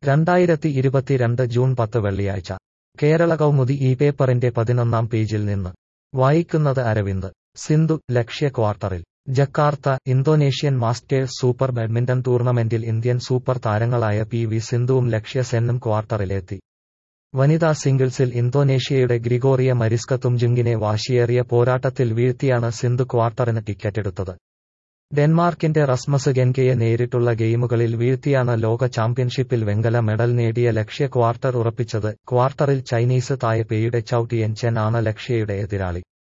രണ്ടായിരത്തി ഇരുപത്തിരണ്ട് ജൂൺ പത്ത് വെള്ളിയാഴ്ച കേരള കൗമുദി ഈ പേപ്പറിന്റെ പതിനൊന്നാം പേജിൽ നിന്ന് വായിക്കുന്നത് അരവിന്ദ് സിന്ധു ലക്ഷ്യ ക്വാർട്ടറിൽ Jakarta Indonesian Masters super badminton ടൂർണമെന്റിൽ ഇന്ത്യൻ സൂപ്പർ താരങ്ങളായ പി വി സിന്ധുവും ലക്ഷ്യ സെന്നും ക്വാർട്ടറിലെത്തി വനിതാ സിംഗിൾസിൽ ഇന്തോനേഷ്യയുടെ ഗ്രിഗോറിയ മരിസ്ക തുംജുങ്കിനെ വാശിയേറിയ പോരാട്ടത്തിൽ വീഴ്ത്തിയാണ് സിന്ധു ക്വാർട്ടറിന് ടിക്കറ്റെടുത്തത് ഡെൻമാർക്കിന്റെ റസ്മസ് ഗെൻകയെ നേരിട്ടുള്ള ഗെയിമുകളിൽ വീഴ്ത്തിയാണ് ലോക ചാമ്പ്യൻഷിപ്പിൽ വെങ്കല മെഡൽ നേടിയ ലക്ഷ്യ ക്വാർട്ടർ ഉറപ്പിച്ചത് ക്വാർട്ടറിൽ ചൈനീസ് തായ്പേയുടെ ചൌ ടിയൻ ചെൻ ആണ് ലക്ഷ്യയുടെ എതിരാളി